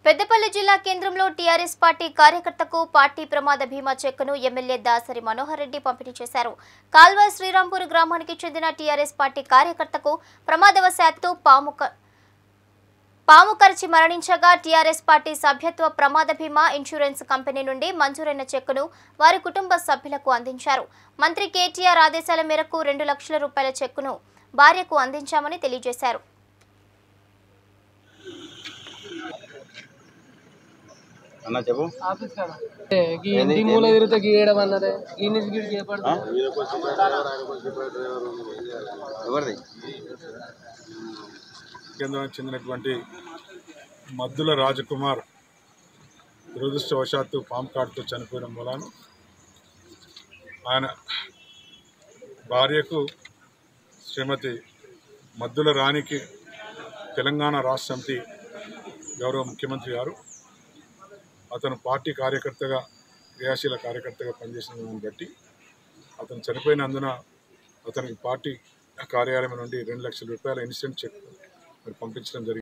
పెద్దపల్లి జిల్లా కేంద్రంలో TRS party కార్యకర్తకు పార్టీ ప్రమాద బీమా చెక్కును ఎమ్మెల్యే దాసరి మనోహర్ రెడ్డి పంపిణీ చేశారు కాల్వ శ్రీరాంపూర్ గ్రామానికి చెందిన టీఆర్ఎస్ పార్టీ కార్యకర్తకు ప్రమాదవశాత్తు పాము క- పాము కరిచి మరణించగా టీఆర్ఎస్ పార్టీ సభ్యత్వ ప్రమాద బీమా ఇన్సూరెన్స్ కంపెనీ నుండి మంజూరైన చెక్కును వారి కుటుంబ సభ్యులకు అందించారు మంత్రి కేటీఆర్ ఆదేశాల మేరకు రెండు లక్షల రూపాయల చెక్కును భార్యకు అందించామని తెలియజేశారు అన్న చెప్పు ఆఫీస్ కాడ ఏ, గీ ఇంటి మూల తిరిగితే గీయడం అన్నదే ఈ నుంచి గీడికి ఏ పడుతుంది ఎవరిది కేంద్రానికి చెందినటువంటి మద్దుల రాజకుమార్ దురదృష్టవశాత్తు పాము కాటుతో చనిపోయిన మూలాన ఆయన భార్యకు శ్రీమతి మద్దుల రాణికి తెలంగాణ రాష్ట్ర సమితి గౌరవ ముఖ్యమంత్రి గారు అతను పార్టీ కార్యకర్తగా క్రియాశీల కార్యకర్తగా పనిచేసిన దాన్ని బట్టి అతను చనిపోయినందున అతనికి పార్టీ కార్యాలయం నుండి రెండు లక్షల రూపాయల ఇన్సెంట్ చెక్ మరి పంపించడం జరిగింది